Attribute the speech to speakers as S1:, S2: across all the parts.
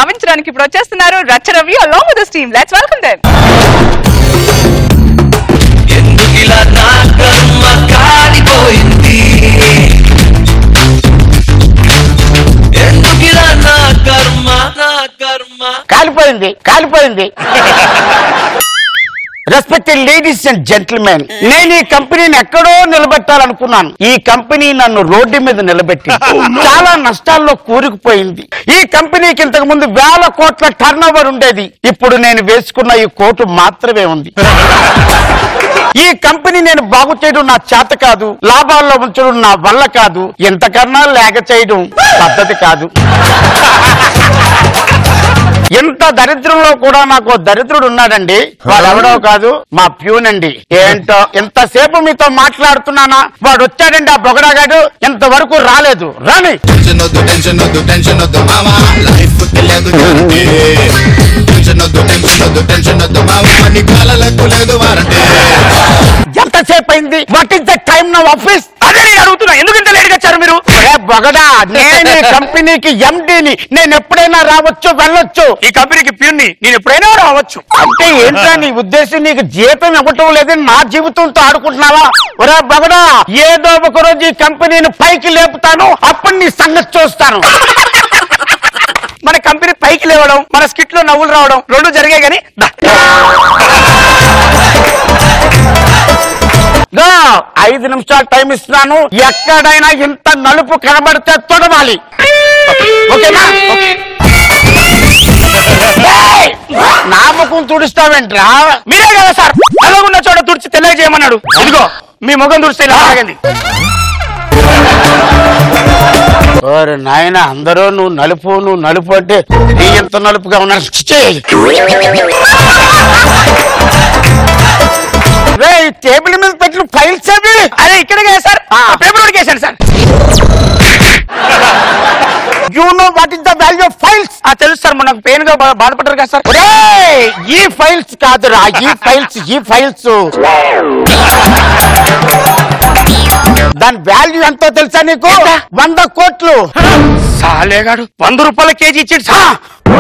S1: నవ్వించడానికి ఇప్పుడు వచ్చేస్తున్నారు Racha Ravi along with the team let's welcome them
S2: ఎందుకిలా నా కర్మ కాలిపోయింది ఎందుకిలా నా కర్మ నా కర్మ
S3: కాలిపోయింది కాలిపోయింది రెస్పెక్టెడ్ లేడీస్ అండ్ జెంటిల్మెన్ నేను ఈ కంపెనీని ఎక్కడో నిలబెట్టాలనుకున్నాను ఈ కంపెనీ నన్ను రోడ్డు మీద నిలబెట్టి చాలా నష్టాల్లో కూరుకుపోయింది ఈ కంపెనీకి ఇంతకు ముందు వేల కోట్ల టర్న్ ఉండేది ఇప్పుడు నేను వేసుకున్న ఈ కోటు మాత్రమే ఉంది ఈ కంపెనీ నేను బాగు చేయడం నా చేత కాదు లాభాల్లో ఉంచడం నా వల్ల కాదు ఎంతకన్నా లేక చేయడం పద్ధతి కాదు ఎంత దరిద్రంలో కూడా నాకు ఓ దరిద్రుడు ఉన్నాడండి వాడు ఎవడో కాదు మా ప్యూన్ అండి ఏంటో ఎంతసేపు మీతో మాట్లాడుతున్నానా వాడు వచ్చాడండి ఆ బొగడాగాడు ఇంతవరకు రాలేదు రాని
S4: టెన్షన్ వద్దు టెన్షన్ వద్దు టెన్షన్ వద్దు మామా లైఫ్ లేదు గ్యారంటీ టెన్షన్ వద్దు టెన్షన్ వద్దు టెన్షన్ వద్దు మామా నీ కాలకు లేదు వారంటీ
S3: ఎంతసేపు అయింది వాట్ ఇస్ ద టైం నా ఆఫీస్ అదే నేను అడుగుతున్నా ఎందుకు ఇంత లేట్ వచ్చారు మీరు బొగడా నేను ఈ కంపెనీకి ఎండిని నేను ఎప్పుడైనా రావచ్చు వెళ్ళొచ్చు
S5: ఈ కంపెనీకి ప్యూన్ని నేను ఎప్పుడైనా రావచ్చు
S3: అంటే ఏంటా నీ ఉద్దేశం నీకు జీతం ఇవ్వటం లేదని నా జీవితంతో ఆడుకుంటున్నావా ఒరే బగడా ఏదో ఒక రోజు ఈ కంపెనీని పైకి లేపుతాను అప్పుడు నీ సంగతి చూస్తాను
S5: మన కంపెనీ పైకి లేవడం మన స్కిట్ లో నవ్వులు రావడం రెండు జరిగాయి కానీ దా.
S3: గా, ఐదు నిమిషాలు టైం ఇస్తున్నాను ఎక్కడైనా ఇంత నలుపు కనబడితే తొడవాలి ఓకేనా ఏయ్! నా ముఖం తుడుస్తావేంట్రా
S5: మీరే కదా సార్ అలాగున్న చోట తుడిచి తెలియజేయమన్నాడు ఇదిగో మీ ముఖం తుడిస్తే ఇలా ఆగండి
S3: ఓరి నాయన అందరూ నువ్వు నలుపు నువ్వు నలుపు అంటే నీ ఎంత నలుపుగా ఉన్నారు ఛీ! రే, ఈ టేబుల్ మీద పెట్టిన ఫైల్స్ అవి
S5: అదే ఇక్కడే కదా సార్
S3: ఆ.
S5: పేపర్ కూడా వేసాను sir
S3: you know what is the value of files
S5: ఆ తెలుసు సార్ మొన్న పెయిన్ గా బా- బాధపడ్డారు కదా సార్
S3: ఈ ఫైల్స్ కాదురా ఈ ఫైల్స్ ఈ ఫైల్స్ దాని వాల్యూ ఎంతో తెలుసా నీకు వంద కోట్లు
S5: సాలేగాడు వంద రూపాయల కేజీ ఇచ్చాడు సార్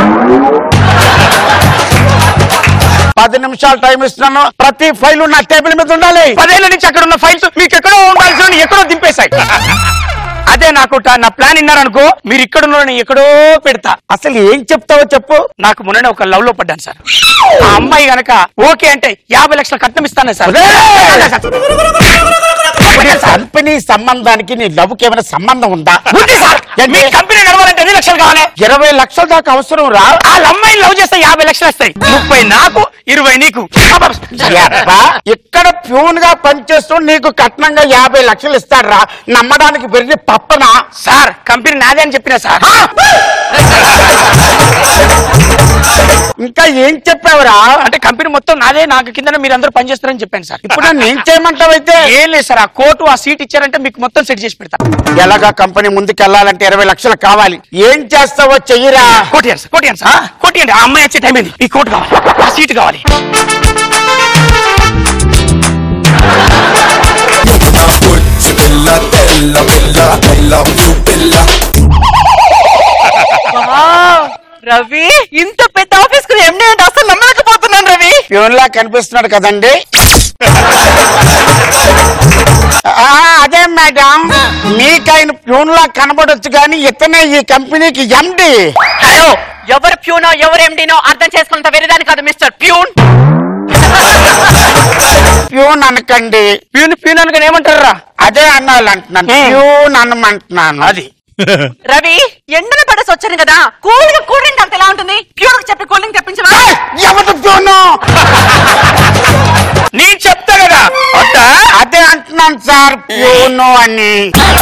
S3: పది నిమిషాలు టైం ఇస్తున్నాను ప్రతి ఫైల్ నా టేబుల్ మీద ఉండాలి
S5: పదేళ్ల నుంచి అక్కడ ఉన్న ఫైల్స్ మీకు ఎక్కడో ఉండాల్సిన ఎక్కడో దింపేశాయి అదే నాకు ట- నా ప్లాన్ విన్నారనుకో మీరు ఇక్కడ ఉన్న ఎక్కడో పెడతా
S3: అసలు ఏం చెప్తావో చెప్పు
S5: నాకు మొన్ననే ఒక లవ్ లో పడ్డాను సార్ ఆ అమ్మాయి గనక ఓకే అంటే యాభై లక్షల కట్నం ఇస్తాను సార్
S3: కంపెనీ సంబంధానికి నీ లవ్కి ఏమైనా సంబంధం ఉందా
S5: ఉంది సార్ మీ కంపెనీ నడవాలంటే ఎన్ని లక్షలు కావాలి
S3: ఇరవై లక్షల దాకా అవసరం రా
S5: వాళ్ళ అమ్మాయిని లవ్ చేస్తే యాభై లక్షలు వస్తాయి ముప్పై నాకు ఇరవై నీకు
S3: అబ్బా, ఇక్కడ ప్యూన్ గా పనిచేస్తూ నీకు కట్నంగా యాభై లక్షలు ఇస్తాడ్రా నమ్మడానికి పెరిగి పప్పనా
S5: సార్ కంపెనీ నాదే అని చెప్పిన సార్
S3: ఇంకా ఏం చెప్పావురా
S5: అంటే కంపెనీ మొత్తం నాదే నాకు కింద మీరు అందరూ పనిచేస్తారని చెప్పాను సార్
S3: ఇప్పుడు నన్ను ఏం చేయమంటావైతే
S5: ఏం లేదు సార్ ఆ కోటు ఆ సీట్ ఇచ్చారంటే మీకు మొత్తం సెట్ చేసి పెడతా
S3: ఎలాగా కంపెనీ ముందుకు వెళ్ళాలంటే ఇరవై లక్షలు కావాలి ఏం చేస్తావో చెయ్యరా
S5: కోటియండి సార్ కోటియండి సార్ కోటియండి ఆ అమ్మాయి వచ్చే టైం ఏంది ఈ కోట్ కావాలి ఆ సీట్ కావాలి
S4: పుచ్చి పిల్ల తెల్ల పిల్ల ఐ లవ్ యూ పిల్ల
S1: రవి ఇంత పెద్ద ఆఫీస్ కు ఎండి అంటే అసలు నమ్మలేకపోతున్నాను రవి
S3: ప్యూన్ లా కనిపిస్తున్నాడు కదండి ఆ, అదే మేడం మీకు ఆయన ప్యూన్ లా కనబడొచ్చు కానీ ఇతనే ఈ కంపెనీకి ఎండి
S1: హలో ఎవరు ప్యూనో ఎవరు ఎండినో అర్థం చేసుకున్నంత వేరేదాని కాదు మిస్టర్ ప్యూన్
S3: ప్యూన్ అనకండి
S5: ప్యూన్ ప్యూన్ అనుకుని ఏమంటారా
S3: అదే అనాలంటున్నాను
S5: Hmm.
S3: ప్యూన్ అనమంటున్నాను
S5: అది
S1: రవి ఎండన పడేసి వచ్చాను కదా కూల్ గా కూల్ డ్రింక్ తాగితే ఎలా ఉంటుంది ప్యూర్ కి చెప్పి కూల్ డ్రింక్ తెప్పించవా
S3: ఎవరు ప్యూను
S5: నేను చెప్తా కదా వద్దా?
S3: అదే అంటున్నాను సార్ ప్యూను అని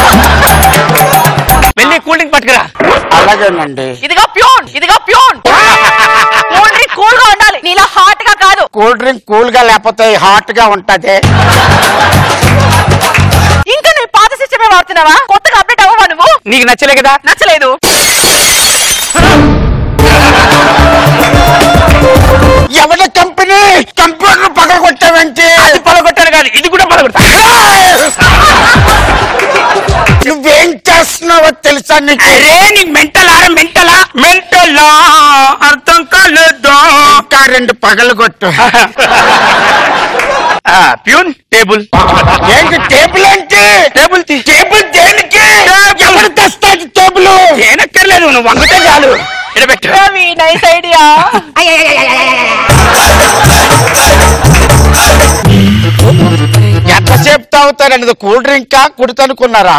S5: వెళ్ళి కూల్ డ్రింక్ పట్టుకురా
S3: అలాగేనండి
S1: ఇదిగో ప్యూన్ ఇదిగో ప్యూన్ కూల్ డ్రింక్ కూల్ గా ఉండాలి నీలా హాట్ గా కాదు
S3: కూల్ డ్రింక్ కూల్ గా లేకపోతే హాట్ గా ఉంటది
S1: ఇంకా నువ్వు పాత సిస్టమే వాడుతున్నావా కొత్తగా అప్డేట్ అవ్వవా నువ్వు
S5: నీకు నచ్చలే కదా
S1: నచ్చలేదు
S3: ఎవరి కంపెనీ కంప్యూటర్ పగల కొట్టావంటే
S5: అది పలగొట్టాను కాదు ఇది కూడా పలగొడతా
S3: నువ్వేం చేస్తున్నావో తెలుసా నీకు
S5: అరే నీకు మెంటలా మెంటలా మెంటలా అర్థం కాలేదు
S3: ఇంకా రెండు పగలు కొట్టు
S5: ఆ, ప్యూన్ టేబుల్
S3: ఏంటి టేబుల్ ఏంటి
S5: టేబుల్ తీ
S3: టేబుల్ దేనికి ఎవరు తెస్తాడు టేబుల్
S5: ఏనక్కర్లేదు నువ్వు వంగితే చాలు ఇడబెట్టు
S1: రవి నైస్ ఐడియా
S3: ఎంతసేపు తాగుతారండి కూల్ డ్రింక్ కుడుతనుకున్నారా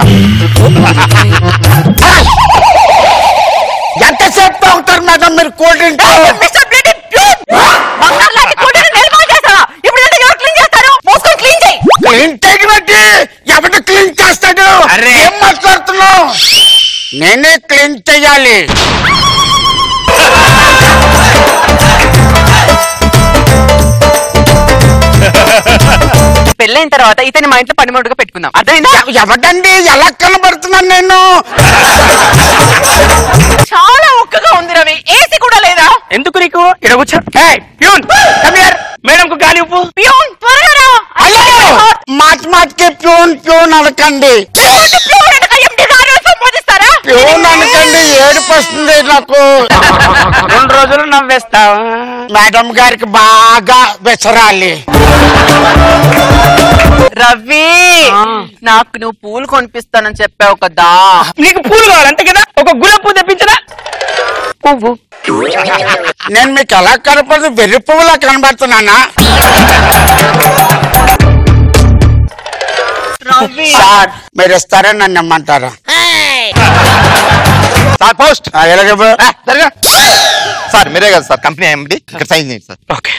S3: ఎంతసేపు తాగుతారు మేడం మీరు cool drink
S1: mister bloody pure బంగారు లాంటి కూడిని నిల్వ చేస్తావా ఇప్పుడు ఎంత ఎవరు క్లీన్ చేస్తారు మూసుకొని క్లీన్ చేయి
S3: క్లీన్ చేయబట్టి ఎవరు క్లీన్ చేస్తాడు
S5: అరే.
S3: ఏం మాట్లాడుతున్నావు నేనే క్లీన్ చెయ్యాలి
S1: పెళ్ళైన తర్వాత ఇతని మా ఇంట్లో పనిముట్టుగా పెట్టుకుందాం అర్థమైందా
S3: ఎవ- ఎవడండి ఎలా కనబడుతున్నాను నేను
S1: చాలా ఒక్కగా ఉంది రవి ఏసీ కూడా లేదా
S5: ఎందుకు నీకు ఇడ కూర్చో ఏయ్, ప్యూన్ come here. మేడంకు గాలి ఉప్పు
S1: ప్యూన్ త్వరగా రా
S3: అయ్యో మాటి మాటికి ప్యూన్ ప్యూన్ అనకండి
S1: ప్యూన్ ప్యూన్ అనగా ఎండి గారు సంబోధిస్తారా
S3: ప్యూన్ అనకండి ఏడుపు వస్తుంది నాకు
S5: రెండు రోజులు నవ్వేస్తావా
S3: మేడం గారికి బాగా విసరాలి
S1: రవి నాకు నువ్వు పూలు కొనిపిస్తానని చెప్పావు కదా
S5: నీకు పూలు కావాలి అంతే కదా ఒక గులాబ్ పువ్వు తెప్పించరా పువ్వు
S3: నేను మీకు ఎలా కనపడదు వెర్రి పువ్వులా కనబడుతున్నానా
S1: రవి
S3: సార్ మీరు ఇస్తారని నన్ను ఇమ్మంటారా
S6: సార్ పోస్ట్
S3: ఆ, ఎలాగ బా-
S6: జరగా సార్ మీరే కదా సార్ కంపెనీ ఎండి ఇక్కడ సైన్ చేయండి సార్
S5: ఓకే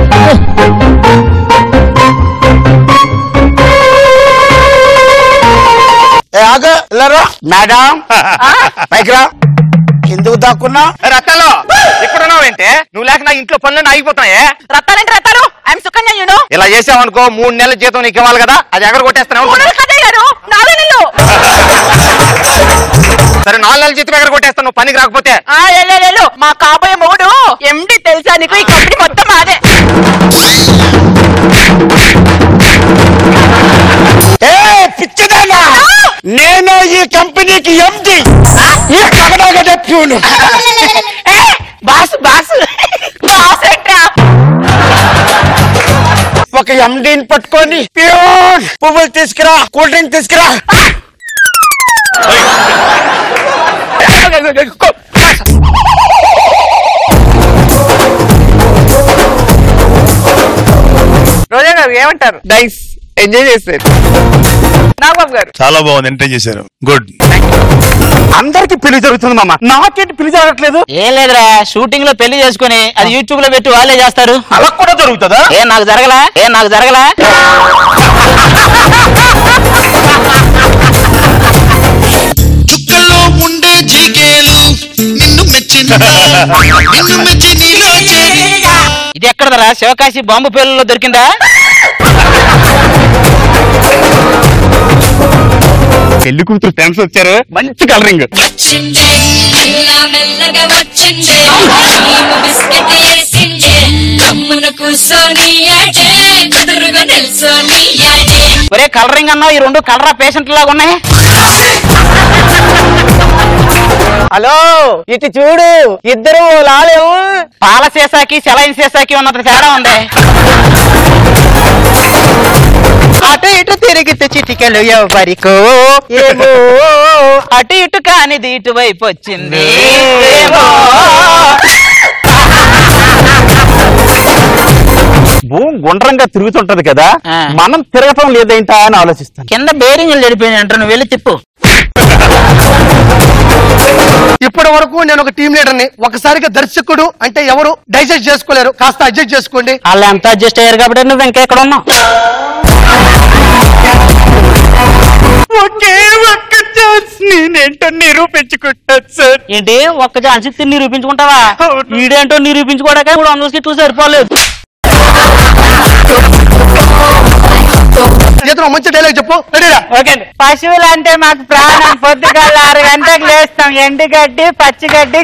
S3: ఏ, ఆగు, ఇలారా. మేడం పైకి రా ఎందుకు దాక్కున్నా
S6: రత్తాలో ఇక్కడ ఉన్నావేంటే నువ్వు లేక నా ఇంట్లో పనులు ఆగిపోతున్నాయే
S1: రత్తాలంటే రత్తాలు ఐఎమ్ సుకన్య యూనో
S6: ఇలా చేసావనుకో మూడు నెలల జీతం నీకు ఇవ్వాలి కదా అది ఎక్కడ కొట్టేస్తాను
S1: కదే గారు నాలుగు నెలలు
S6: సరే నాలుగు నెలల జీతం ఎక్కడ కొట్టేస్తాను నువ్వు పనికి రాకపోతే
S1: ఆ ఎల్లెల్లు మా కాబోయే మొగుడు ఎండి తెలుసా నీకు ఈ కంపెనీ మొత్తం అదే
S3: ఏ పిచ్చిదానా నేను ఈ కంపెనీకి ఎండి ఈ కగడగడ ప్యూను
S5: బాస్ బాస్
S1: బాసేట్రా
S3: ఒక ఎండిని పట్టుకొని ప్యూన్ పువ్వులు తీసుకురా కూల్ డ్రింక్ తీసుకురా
S1: రోజా గారు ఏమంటారు నైస్ ఎంజాయ్ చేశారు నాగబాబు గారు
S7: చాలా బాగుంది ఎంటర్టైన్ చేశారు గుడ్
S5: అందరికి పెళ్లి జరుగుతుంది మామ నాకేంటి పెళ్లి జరగట్లేదు
S8: ఏం లేదురా షూటింగ్ లో పెళ్లి చేసుకుని అది యూట్యూబ్ లో పెట్టి వాళ్ళే చేస్తారు
S5: అలా కూడా జరుగుతుందా
S8: ఏ నాకు జరగలా ఏ నాకు జరగలా
S4: చుక్కల్లో ఉండే జీకేలు నిన్ను మెచ్చిన నిన్ను మెచ్చి నీలో చేరి
S8: ఇది ఎక్కడదరా శివకాశి బాంబు పేర్లలో దొరికిందా
S5: పెళ్లి కూతురు ఫ్రెండ్స్ వచ్చారు మంచి కలరింగ్
S9: వచ్చిందే మెల్ల మెల్లగా వచ్చిందే నీవు బిస్కెట్ వేసిందే కమ్మున కూసోని ఆడే కుదురుగా నిల్సోని ఆడే
S8: ఒరే కలరింగ్ అన్నావు ఈ రెండు కలరా పేషెంట్ లాగా ఉన్నాయి
S5: హలో ఇటు చూడు ఇద్దరు లాలేము
S8: పాల సీసాకి సెలైన్ సీసాకి ఉన్నంత తేడా ఉంది అటు ఇటు తిరిగితే చిటికెలు ఎవరికో ఏమో అటు ఇటు కానిది ఇటువైపు వచ్చింది ఏమో
S5: భూమి గుండ్రంగా తిరుగుతుంటది కదా
S8: ఆ.
S5: మనం తిరగటం లేదేంటా అని ఆలోచిస్తాను
S8: కింద బేరింగ్లు చెడిపోయినాయి అంటారు నువ్వు వెళ్ళి తిప్పు
S10: ఇప్పటి వరకు నేను ఒక టీం లీడర్ని ఒకసారిగా దర్శకుడు అంటే ఎవరు డైజెస్ట్ చేసుకోలేరు కాస్త అడ్జస్ట్ చేసుకోండి
S8: వాళ్ళు ఎంత అడ్జస్ట్ అయ్యారు కాబట్టి నువ్వు ఇంకా ఎక్కడ ఉన్నావు
S5: ఒకే ఒక్క ఛాన్స్ నేనేంటో నిరూపించుకుంటాను సార్
S8: ఏంటి ఒక్క ఛాన్స్ ఇస్తే నిరూపించుకుంటావా
S5: అవును.
S8: వీడేంటో నిరూపించుకోవడాక ఇప్పుడు వందల సీట్లు సరిపోలేదు
S10: చేతిలో మంచి డైలాగ్ చెప్పు రెడీరా
S8: ఓకే పశువులు అంటే మాకు ప్రాణం పొద్దుగాల ఆరు గంటలకు లేస్తాం ఎండుగడ్డి పచ్చిగడ్డి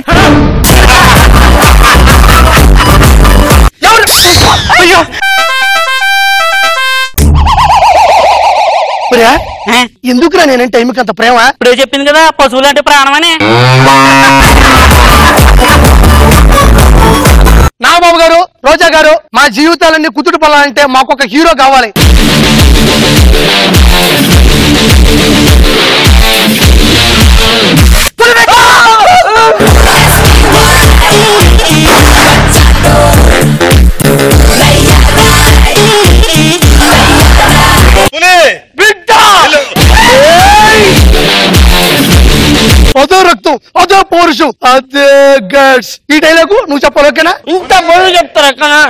S10: ఎవరు అయ్యో ఒరే, ఎందుకురా నేనంటే టైంకి అంత ప్రేమ
S5: ఇప్పుడే చెప్పింది కదా పశువులు అంటే ప్రాణమని
S10: నాగబాబు గారు రోజా గారు మా జీవితాలన్నీ కుతుడు పడాలంటే మాకు ఒక హీరో కావాలి అదో రక్తం అదో పౌరుషం అదే గట్స్ ఈ డైలాగు నువ్వు చెప్పాలి ఓకేనా
S5: ఇంత బరువు చెప్తారా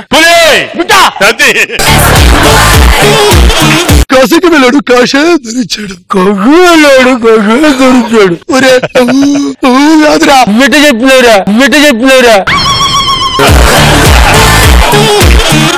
S10: కాశీకి వెళ్ళాడు కాశే ధరించాడు కాశీ వెళ్ళాడు కాశే ధరించాడు ఒరే ఊ, ఊ, కాదురా
S5: బిడ్డ చెప్పలేరా బిడ్డ చెప్పలేరా